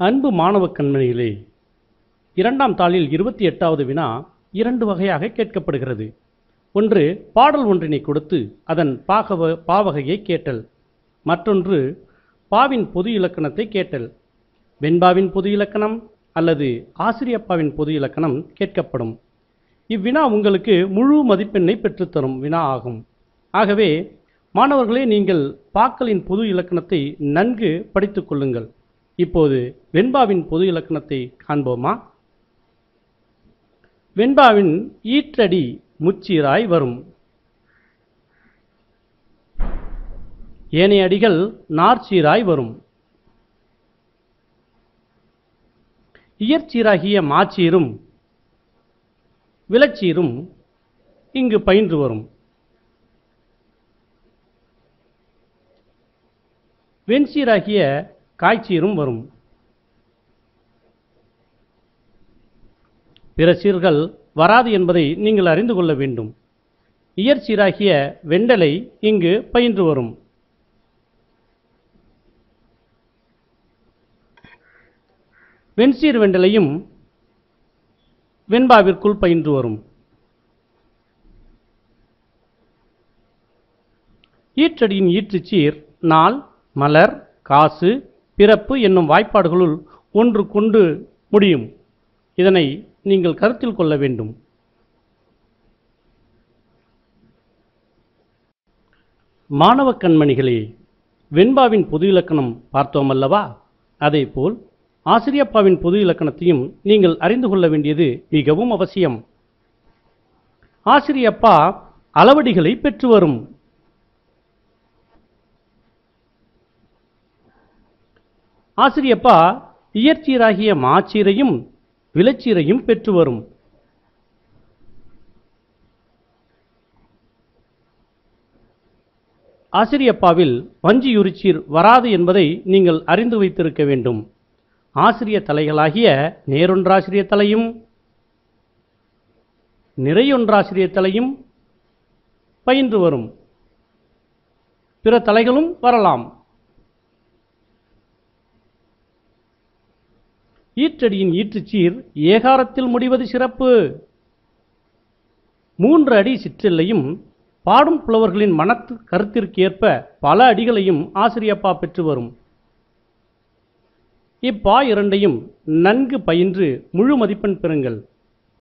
அன்பு மாணவ கண்மணிகளே இரண்டாம் தாளில் இருபத்தி எட்டாவது வினா இரண்டு வகையாக கேட்கப்படுகிறது ஒன்று பாடல் ஒன்றினை கொடுத்து அதன் பாகவ பாவகையை கேட்டல் மற்றொன்று பாவின் பொது இலக்கணத்தை கேட்டல் வெண்பாவின் பொது இலக்கணம் அல்லது ஆசிரியப்பாவின் பொது இலக்கணம் கேட்கப்படும் இவ்வினா உங்களுக்கு முழு மதிப்பெண்ணை பெற்றுத்தரும் வினா ஆகும் ஆகவே மாணவர்களே நீங்கள் பாக்களின் பொது இலக்கணத்தை நன்கு படித்துக் கொள்ளுங்கள் இப்போது வெண்பாவின் பொது இலக்கணத்தை காண்போமா வெண்பாவின் ஈற்றடி முச்சீராய் வரும் ஏனைய அடிகள் நார்ச்சீராய் வரும் இயற்சீராகிய மாச்சீரும் விளச்சீரும் இங்கு பயின்று வரும் வெண்சீராகிய காய்ச்சீரும் வரும் பிற சீர்கள் வராது என்பதை நீங்கள் அறிந்து கொள்ள வேண்டும் இயற்சீராகிய வெண்டலை இங்கு பயின்று வரும் வெண்சீர் வெண்டலையும் வெண்பாவிற்குள் பயின்று வரும் ஈற்றடியின் ஈற்றுச்சீர் நாள் மலர் காசு பிறப்பு என்னும் வாய்ப்பாடுகளுள் ஒன்று கொண்டு முடியும் இதனை நீங்கள் கருத்தில் கொள்ள வேண்டும் மாணவ கண்மணிகளே வெண்பாவின் பொது இலக்கணம் பார்த்தோம் அல்லவா அதேபோல் ஆசிரியப்பாவின் பொது இலக்கணத்தையும் நீங்கள் அறிந்து கொள்ள வேண்டியது மிகவும் அவசியம் ஆசிரியப்பா அளவடிகளை பெற்று வரும் ஆசிரியப்பா இயற்சீராகிய மாச்சீரையும் விளைச்சீரையும் பெற்று வரும் ஆசிரியப்பாவில் வஞ்சியுரிச்சீர் வராது என்பதை நீங்கள் அறிந்து வைத்திருக்க வேண்டும் ஆசிரிய தலைகளாகிய நேரொன்றாசிரிய தலையும் நிறையொன்றாசிரிய தலையும் பயின்று வரும் பிற தலைகளும் வரலாம் ஈற்றடியின் ஈற்றுச்சீர் ஏகாரத்தில் முடிவது சிறப்பு மூன்று அடி சிற்றெல்லையும் பாடும் புலவர்களின் மனத்து கருத்திற்கு ஏற்ப பல அடிகளையும் ஆசிரியப்பா பெற்று வரும் இப்பா இரண்டையும் நன்கு பயின்று முழு மதிப்பெண் பெறுங்கள்